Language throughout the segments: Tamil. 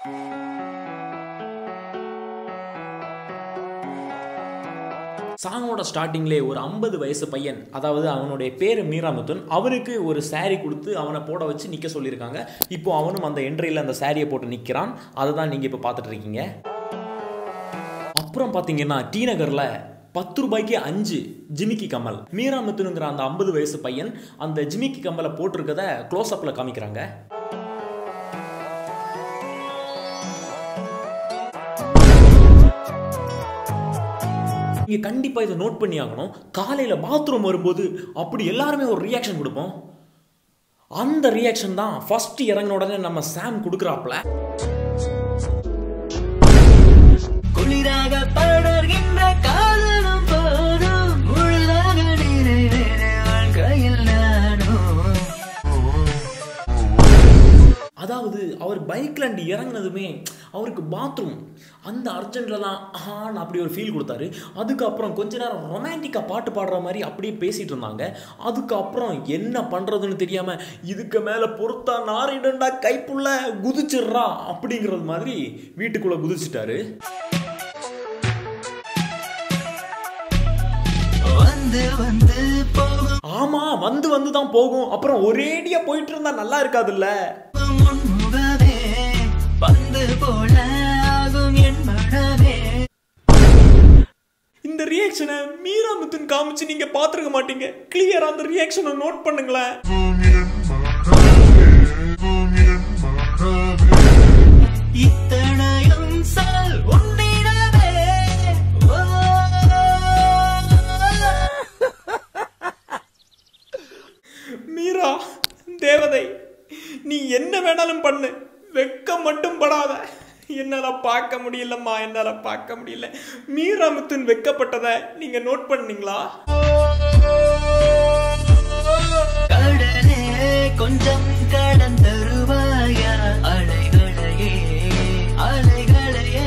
சாங்கோட ஸ்டார்டிங்லே ஒரு ஐம்பது வயசு பையன் அதாவது அவனுடைய பேர் மீராமுத்துன் அவருக்கு ஒரு saree கொடுத்து அவனை போட வச்சு நிற்க சொல்லியிருக்காங்க இப்போ அவனும் அந்த என்ட்ரியில் அந்த சாரியை போட்டு நிற்கிறான் அதை தான் நீங்கள் இப்போ பார்த்துட்டு இருக்கீங்க அப்புறம் பார்த்தீங்கன்னா டி நகரில் பத்து ரூபாய்க்கு அஞ்சு ஜிமிக்கி கம்மல் மீராமுத்துனுங்கிற அந்த ஐம்பது வயசு பையன் அந்த ஜிமிக்கி கம்மலை போட்டிருக்கத க்ளோஸ் அப்பில் காமிக்கிறாங்க நீங்க கண்டிப்பா இதை நோட் பண்ணி ஆகணும் காலையில பாத்ரூம் வரும்போது அப்படி எல்லாருமே ஒரு ரியாக்ஷன் கொடுப்போம் அந்த ரியாக்ஷன் தான் ஃபர்ஸ்ட் இறங்கின உடனே நம்ம சாம் கொடுக்குறாப்ல குளிராக படர்கின்ற காதலும் போதும் உள்ளாக நிறைவேற வாழ்க்கையில் நானும் அதாவது அவர் பைக்ல இருந்து இறங்குனதுமே அவருக்கு பாத்ரூம் அந்த அர்ஜென்ட்ல தான் ஆன் அப்படி ஒரு ஃபீல் கொடுத்தாரு அதுக்கப்புறம் கொஞ்ச நேரம் ரொமான்டிக்காக பாட்டு பாடுற மாதிரி அப்படியே பேசிட்டு இருந்தாங்க அதுக்கப்புறம் என்ன பண்றதுன்னு தெரியாம இதுக்கு மேல பொறுத்தா நாரிடண்டா கைப்புள்ள குதிச்சிடுறா அப்படிங்கிறது மாதிரி வீட்டுக்குள்ள குதிச்சிட்டாரு வந்து வந்து போகும் ஆமா வந்து வந்து தான் போகும் அப்புறம் ஒரேடியா போயிட்டு இருந்தா நல்லா இருக்காதுல்ல முன்முகமே பந்து போல ஆகும் என் மனமே இந்த ரியாக்ஷனை மீராமுத்துன்னு காமிச்சு நீங்க பாத்துருக்க மாட்டீங்க கிளியரா அந்த ரியாக்ஷனை நோட் பண்ணுங்களேன் இத்தனையும் சால் உன்னிடமே ஓ. மீரா தேவதை நீ என்ன வேணாலும் பண்ணு வெக்கம் மட்டும் படாத என்னால பார்க்க முடியலம்மா என்னால பார்க்க முடியல மீராமுத்துன் வெக்கப்பட்டதை நீங்க நோட் பண்ணீங்களா கடலே கொஞ்சம் கடந்தருவாயா அலைகளையே அலைகளையே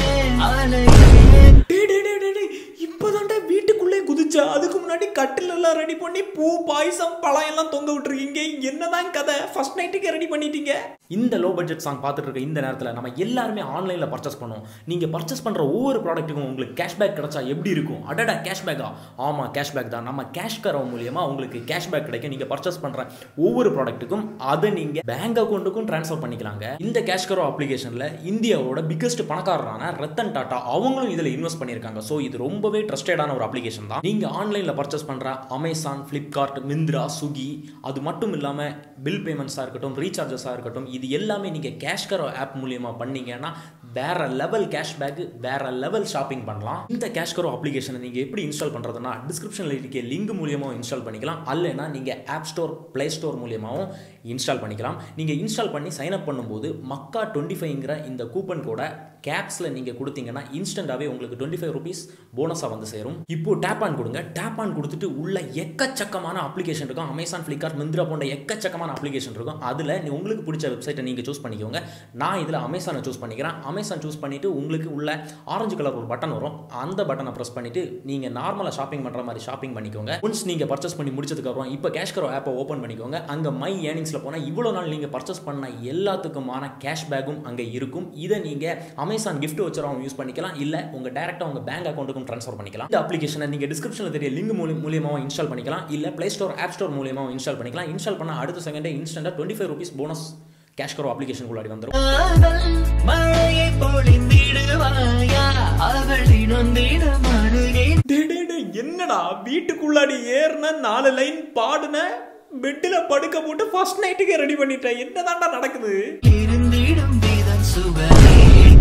அலைகளே டேய், டேய், டேய், டேய், டேய், இப்பதான்டா வீட்டுக்குள்ளே குதிச்சா அதுக்கு முன்னாடி கட்டில் எல்லாம் ரெடி பண்ணி பூ பாயசம் பழம் எல்லாம் தொங்க விட்டுருக்கீங்க என்னதான் கதை ஃபர்ஸ்ட் நைட்டுக்கு ரெடி பண்ணிட்டீங்க இந்த லோ பட்ஜெட் சாங் பார்த்துட்டு இருக்க இந்த நேரத்தில் நம்ம எல்லாருமே ஆன்லைனில் பர்ச்சேஸ் பண்ணோம் நீங்கள் பர்ச்சேஸ் பண்ணுற ஒவ்வொரு ப்ராடக்ட்டுக்கும் உங்களுக்கு கேஷ்பேக் கிடைச்சா எப்படி இருக்கும் அடடா கேஷ்பேக்கா ஆமாம் கேஷ்பேக் தான் நம்ம கேஷ் கரவு மூலியமாக உங்களுக்கு கேஷ்பேக் கிடைக்கும் நீங்கள் பர்ச்சேஸ் பண்ணுற ஒவ்வொரு ப்ராடக்ட்டுக்கும் அதை நீங்கள் பேங்க் அக்கௌண்ட்டுக்கும் ட்ரான்ஸ்ஃபர் பண்ணிக்கலாங்க இந்த கேஷ் கரோ அப்ளிகேஷனில் இந்தியாவோட பிக்கஸ்ட் பணக்காரரான ரத்தன் டாட்டா அவங்களும் இதில் இன்வெஸ்ட் பண்ணியிருக்காங்க ஸோ இது ரொம்பவே ட்ரஸ்டடான ஒரு அப்ளிகேஷன் தான் நீங்கள் ஆன்லைனில் பர்ச்சேஸ் பண்ணுற அமேசான் ஃப்ளிப்கார்ட் மிந்த்ரா ஸ்விக்கி அது மட்டும் இல்லாமல் பில் பேமெண்ட்ஸாக இருக்கட்டும் ரீசார்ஜஸாக இருக்கட்டும் இது எல்லாமே நீங்கள் கேஷ் கரோ ஆப் மூலியமாக பண்ணீங்கன்னா வேற லெவல் கேஷ்பேக் வேற லெவல் ஷாப்பிங் பண்ணலாம் இந்த கேஷ் கரோ அப்ளிகேஷனை நீங்கள் எப்படி இன்ஸ்டால் பண்ணுறதுனா டிஸ்கிரிப்ஷனில் இருக்க லிங்க் மூலியமாக இன்ஸ்டால் பண்ணிக்கலாம் அல்லைனா நீங்கள் ஆப் ஸ்டோர் ப்ளே ஸ்டோர் மூலியமாகவும் இன்ஸ்டால் பண்ணிக்கலாம் நீங்கள் இன்ஸ்டால் பண்ணி சைன் அப் பண்ணும்போது மக்கா டுவெண்ட்டி ஃபைவ்ங்கிற இந்த கூப்பன் கோட கேப்ஸில் நீங்கள் கொடுத்தீங்கன்னா இன்ஸ்டண்ட்டாகவே உங்களுக்கு டுவெண்ட்டி ஃபைவ் ருபீஸ் போனஸாக வந்து சேரும் இப்போ டேப் ஆன் கொடுங்க டேப் ஆன் கொடுத்துட்டு உள்ள எக்கச்சக்கமான அப்ளிகேஷன் இருக்கும் அமேசான் ஃப்ளிப்கார்ட் மிந்த்ரா போன்ற எக்கச்சக்கமான அப்ளிகேஷன் இருக்கும் அதில் உங்களுக்கு பிடிச்ச வெப்சைட்டை நீங்கள் சூஸ் பண்ணிக்கோங்க நான் இதில் அமேசானை சூஸ் பண்ணிக்கிறேன் அமேசான் சூஸ் பண்ணிவிட்டு உங்களுக்கு உள்ள ஆரஞ்சு கலர் ஒரு பட்டன் வரும் அந்த பட்டனை ப்ரெஸ் பண்ணிவிட்டு நீங்கள் நார்மலாக ஷாப்பிங் பண்ணுற மாதிரி ஷாப்பிங் பண்ணிக்கோங்க ஒன்ஸ் நீங்கள் பர்ச்சேஸ் பண்ணி முடிச்சதுக்கப்புறம் இப்போ கேஷ்கரோ ஆப்பை ஓப்பன் பண்ணிக்கோங்க அங்கே மை ஏர்னிங்ஸில் போனால் இவ்வளோ நாள் நீங்கள் பர்ச்சேஸ் பண்ண எல்லாத்துக்குமான கேஷ்பேக்கும் அங்கே இருக்கும் இதை நீங்கள் அமேசான் gift வச்சரும் யூஸ் பண்ணிக்கலாம் இல்லை உங்கள் டேரெக்டாக உங்கள் பேங்க் அக்கௌண்ட்டுக்கும் ட்ரான்ஸ்ஃபர் பண்ணிக்கலாம் இந்த அப்ளிகேஷனை நீங்கள் டிஸ்கிரிப்ஷனில் தெரிய லிங்க் மூலியம் மூலியமாக இன்ஸ்டால் பண்ணிக்கலாம் இல்லை ப்ளே ஸ்டோர் ஆப் ஸ்டோர் மூலியமாக இன்ஸ்டால் பண்ணிக்கலாம் இன்ஸ்டால் பண்ண அடுத்த செகண்டே இன்ஸ்டன்ட்டாக twenty five rupees bonus CashKaro application உள்ளாடி வந்துடும் காதல் மழையை பொழிந்திடுவாயா அவளிடம் தினம் அருகே டேய், டேய், டேய், என்னடா வீட்டுக்குள்ளாடி ஏறின நாலு லைன் பாடுன பெட்டில் படுக்க போட்டு ஃபர்ஸ்ட் நைட்டுக்கே ரெடி பண்ணிட்டேன் என்னதான்டா நடக்குது இருந்திடும் வீதம் சுவரே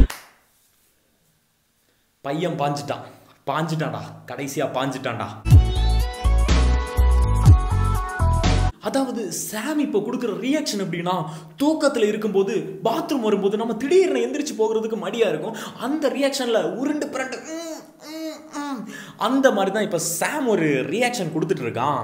பையன் பாஞ்சிட்டான் பாஞ்சிட்டான்டா கடைசியா பாஞ்சிட்டான்டா அதாவது சாம் இப்போ கொடுக்குற ரியாக்ஷன் எப்படின்னா தூக்கத்தில் இருக்கும்போது பாத்ரூம் வரும்போது நம்ம திடீர்னு எந்திரிச்சு போகிறதுக்கு மடியாக இருக்கும் அந்த ரியாக்ஷனில் உருண்டு பிறண்டு ம், ம், ம். அந்த மாதிரி தான் இப்போ சாம் ஒரு ரியாக்ஷன் கொடுத்துட்டு இருக்கான்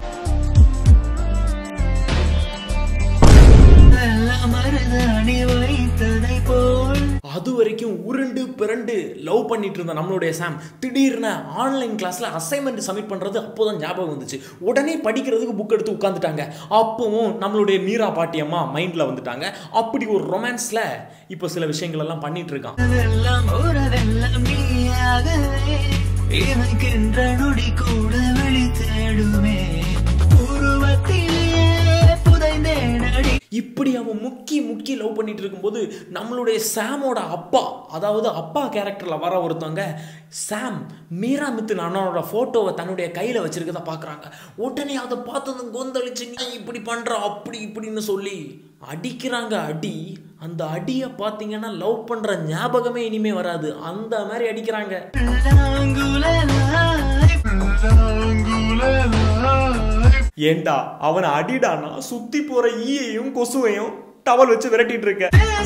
நல்ல மருதாணி வைத்ததை போல் அது வரைக்கும் உருண்டு பிறண்டு லவ் பண்ணிட்டு இருந்த நம்மளுடைய சாம் திடீர்னு ஆன்லைன் கிளாஸில் அசைன்மெண்ட் சப்மிட் பண்ணுறது அப்போதான் ஞாபகம் வந்துச்சு உடனே படிக்கிறதுக்கு புக் எடுத்து உட்காந்துட்டாங்க அப்பவும் நம்மளுடைய மீரா பாட்டியம்மா மைண்டில் வந்துட்டாங்க அப்படி ஒரு ரொமான்ஸில் இப்போ சில விஷயங்கள் எல்லாம் பண்ணிட்டு இருக்கான் உறவெல்லாம் உறவெல்லாம் நீயாகவே இமைக்கின்ற நொடி கூட விழி தேடுமே உருவத்திலேயே புதைந்தேனடி இப்படி அவன் முக்கி முக்கி லவ் பண்ணிட்டு இருக்கும்போது நம்மளுடைய சாமோட அப்பா அதாவது அப்பா கேரக்டரில் வர ஒருத்தவங்க சாம் மீரா மித்து அண்ணனோட ஃபோட்டோவை தன்னுடைய கையில் வச்சிருக்கத பார்க்குறாங்க உடனே அதை பார்த்ததும் கொந்தளிச்சு நீ இப்படி பண்ணுற அப்படி இப்படின்னு சொல்லி அடிக்கிறாங்க அடி அந்த அடியை பார்த்தீங்கன்னா லவ் பண்ணுற ஞாபகமே இனிமே வராது அந்த மாதிரி அடிக்கிறாங்க ஏண்டா அவனை அடிடானா சுத்தி போற ஈயையும் கொசுவையும் டவல் வச்சு விரட்டிட்டு இருக்க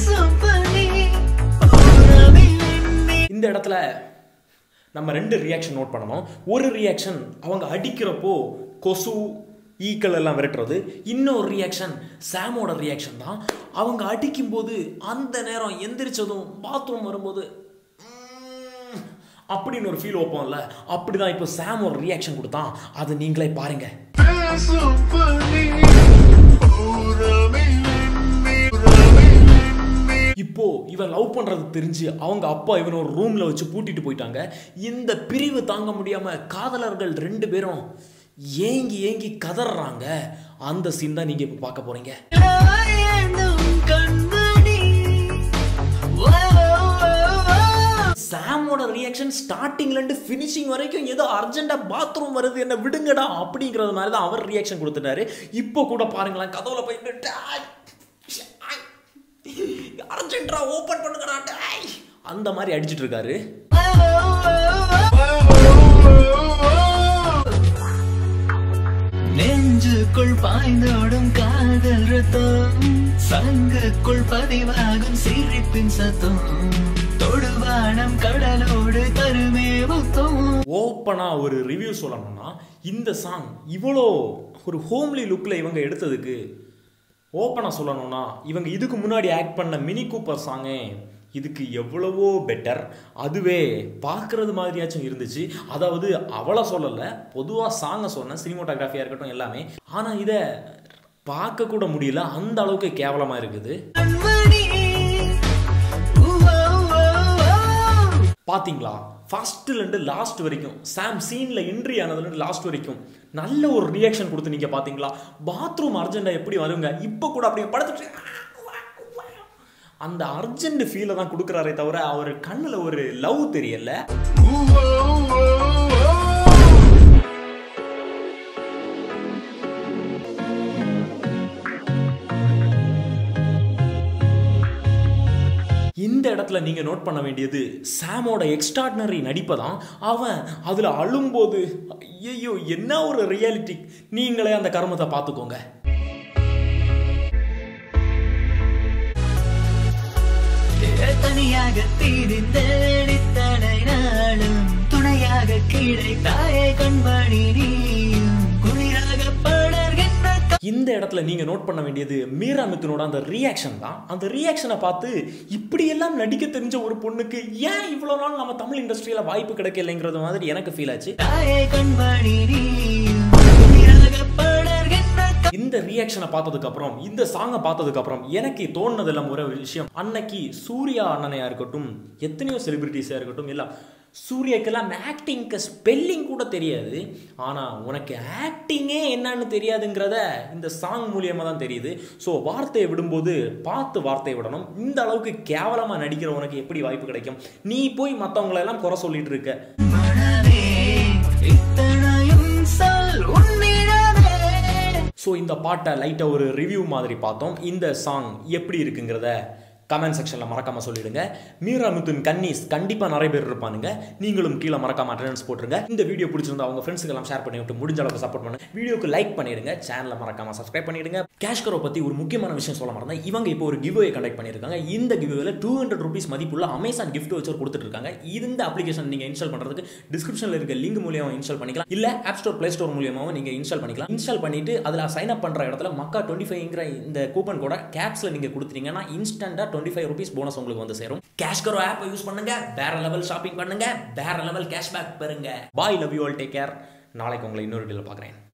இந்த இடத்துல நம்ம ரெண்டு ரியாக்ஷன் நோட் பண்ணணும் ஒரு ரியாக்ஷன் அவங்க அடிக்கிறப்போ கொசு ஈக்கள் எல்லாம் விரட்டுறது இன்னொரு ரியாக்ஷன் சாமோட ரியாக்ஷன் தான் அவங்க அடிக்கும்போது அந்த நேரம் எந்திரிச்சதும் பாத்ரூம் வரும்போது "உம்" அப்படின்னு ஒரு ஃபீல் வைப்போம்ல அப்படிதான் இப்போ சாம் ஒரு ரியாக்ஷன் கொடுத்தான் அதை நீங்களே பாருங்க இப்போ இவன் லவ் பண்றது தெரிஞ்சு அவங்க அப்பா இவன் ஒரு ரூம்ல வச்சு பூட்டிட்டு போயிட்டாங்க இந்த பிரிவு தாங்க முடியாம காதலர்கள் ரெண்டு பேரும் ஏங்கி ஏங்கி கதறாங்க அந்த சீன் தான் நீங்க இப்ப பார்க்க போறீங்க சாமோட ரியாக்ஷன் ஸ்டார்டிங்ல இருந்து ஃபினிஷிங் வரைக்கும் ஏதோ அர்ஜென்ட்டா பாத்ரூம் வருது என்ன விடுங்கடா அப்படிங்கிறது மாதிரி தான் அவர் ரியாக்ஷன் கொடுத்துட்டாரு இப்போ கூட பாருங்களேன் கதவுல போயிட்டு அர்ஜென்ட்டா ஓபன் பண்ணுங்கடா டேய். அந்த மாதிரி அடிச்சிட்டு இருக்காரு நெஞ்சுக்குள் பாய்ந்தோடும் காதல் ரத்தம் சங்குக்குள் பதிவாகும் சிரிப்பின் சத்தம் தொடுவானம் கடலோடு கருமே முத்தம் ஓப்பனா ஒரு ரிவ்யூ சொல்லணும்னா இந்த சாங் இவ்வளோ ஒரு ஹோம்லி லுக்கில் இவங்க எடுத்ததுக்கு ஓப்பனாக சொல்லணும்னா இவங்க இதுக்கு முன்னாடி ஆக்ட் பண்ண மினி கூப்பர் சாங்கே இதுக்கு எவ்வளவோ பெட்டர் அதுவே பார்க்குறது மாதிரியாச்சும் இருந்துச்சு அதாவது அவளை சொல்லலை பொதுவாக சாங்கை சொன்னேன் சினிமோட்டோகிராஃபியாக இருக்கட்டும் எல்லாமே ஆனால் இதை பார்க்க கூட முடியல அந்த அளவுக்கு கேவலமாக இருக்குது கண்மணி உவா, உவா, உவா. பாத்தீங்களா ஃபர்ஸ்ட்லேருந்து லாஸ்ட் வரைக்கும் சாம் சீனில் என்ட்ரி ஆனதுலேருந்து லாஸ்ட் வரைக்கும் நல்ல ஒரு ரியாக்ஷன் கொடுத்து நீங்கள் பார்த்தீங்களா பாத்ரூம் அர்ஜென்ட்டாக எப்படி வருங்க இப்போ கூட அப்படியே படுத்துட்டு அந்த அர்ஜென்ட் ஃபீலை தான் கொடுக்குறாரே தவிர அவர் கண்ணில் ஒரு லவ் தெரியல இந்த இடத்துல நீங்க நோட் பண்ண வேண்டியது சாமோட எக்ஸ்ட்ராடினரி நடிப்பை தான் அவன் அதுல அழும்போது ஐயோ என்ன ஒரு ரியாலிட்டி நீங்களே அந்த கர்மத்தை பார்த்துக்கோங்க தனியாக தீரிந்தேன் இத்தனை நாளும் துணையாக கிடைத்தாயே கண்மணி நீயும் குளிராக படர்கின்ற இந்த இடத்துல நீங்க நோட் பண்ண வேண்டியது மீரா மித்துனோட அந்த ரியாக்ஷன் தான் அந்த ரியாக்ஷனை பார்த்து இப்படியெல்லாம் நடிக்க தெரிஞ்ச ஒரு பொண்ணுக்கு ஏன் இவ்வளோ நாள் நம்ம தமிழ் இண்டஸ்ட்ரியில வாய்ப்பு கிடைக்கலைங்கிறது மாதிரி எனக்கு ஃபீல் ஆச்சு தாயே கண்மணி நீயும் குளிராக படர்கின்ற இந்த ரியாக்ஷனை பார்த்ததுக்கு அப்புறம் இந்த சாங்கை பார்த்ததுக்கு அப்புறம் எனக்கு தோணுனதெல்லாம் ஒரு விஷயம் அன்னைக்கு சூர்யா அண்ணனையா இருக்கட்டும் எத்தனையோ செலிபிரிட்டிஸாக இருக்கட்டும் எல்லாம் சூர்யாக்கெல்லாம் ஆக்டிங்க்கு ஸ்பெல்லிங் கூட தெரியாது ஆனால் உனக்கு ஆக்டிங்கே என்னன்னு தெரியாதுங்கிறத இந்த சாங் மூலியமாக தான் தெரியுது ஸோ வார்த்தையை விடும்போது பார்த்து வார்த்தையை விடணும் இந்த அளவுக்கு கேவலமாக நடிக்கிற உனக்கு எப்படி வாய்ப்பு கிடைக்கும் நீ போய் மற்றவங்களெல்லாம் குறை சொல்லிட்டு இருக்க மனமே இத்தனையும் சொல் உன்னிடமே ஸோ இந்த பாட்டை லைட்டாக ஒரு ரிவ்யூ மாதிரி பார்த்தோம் இந்த சாங் எப்படி இருக்குங்கிறத கமெண்ட் செக்ஷனில் மறக்காம சொல்லிடுங்க மீரா மிதுன் கன்னிஸ் கண்டிப்பாக நிறைய பேர் இருப்பானுங்க நீங்களும் கீழே மறக்காம அட்டண்டன்ஸ் போட்டுருங்க இந்த வீடியோ பிடிச்சிருந்தா அவங்க ஃப்ரெண்ட்ஸுக்கெல்லாம் ஷேர் பண்ணி விட்டு முடிஞ்ச அளவுக்கு சப்போர்ட் பண்ணுங்க வீடியோக்கு லைக் பண்ணிடுங்க சேனலை மறக்காம சப்ஸ்கிரைப் பண்ணிடுங்க கேஷ்கரோ பற்றி ஒரு முக்கியமான விஷயம் சொல்ல மறந்தேன் இவங்க இப்போ ஒரு கிவ்வே கண்டக்ட் பண்ணியிருக்காங்க இந்த கிவ்வேல டூ ஹண்ட்ரட் ருபீஸ் மதிப்புள்ள அமேசான் கிஃப்ட் வச்சு கொடுத்துட்டு இருக்காங்க இந்த அப்ளிகேஷன் நீங்கள் இன்ஸ்டால் பண்ணுறதுக்கு டிஸ்கிரிப்ஷனில் இருக்க லிங்க் மூலியமாக இன்ஸ்டால் பண்ணிக்கலாம் இல்லை ஆப் ஸ்டோர் ப்ளே ஸ்டோர் மூலியமாகவும் நீங்கள் இன்ஸ்டால் பண்ணிக்கலாம் இன்ஸ்டால் பண்ணிட்டு அதில் சைன் அப் பண்ணுற இடத்துல மக்கா டுவெண்ட்டி ஃபைவ்ங்கிற இந்த கூப்பன் கூட கேப்ஸில் நீங்கள் கொடுத்துட்டீங்கன்னா இன்ஸ்டண்ட்டாக டுவெண்ட்டி ஃபைவ் ருபீஸ் போனஸ் உங்களுக்கு வந்து சேரும் கேஷ்கரோ ஆப்பை யூஸ் பண்ணுங்க வேற லெவல் ஷாப்பிங் பண்ணுங்க வேற லெவல் கேஷ்பேக் பெறுங்க bye love you all take care நாளைக்கு உங்களை இன்னொரு வீடியோவில் பார்க்குறேன்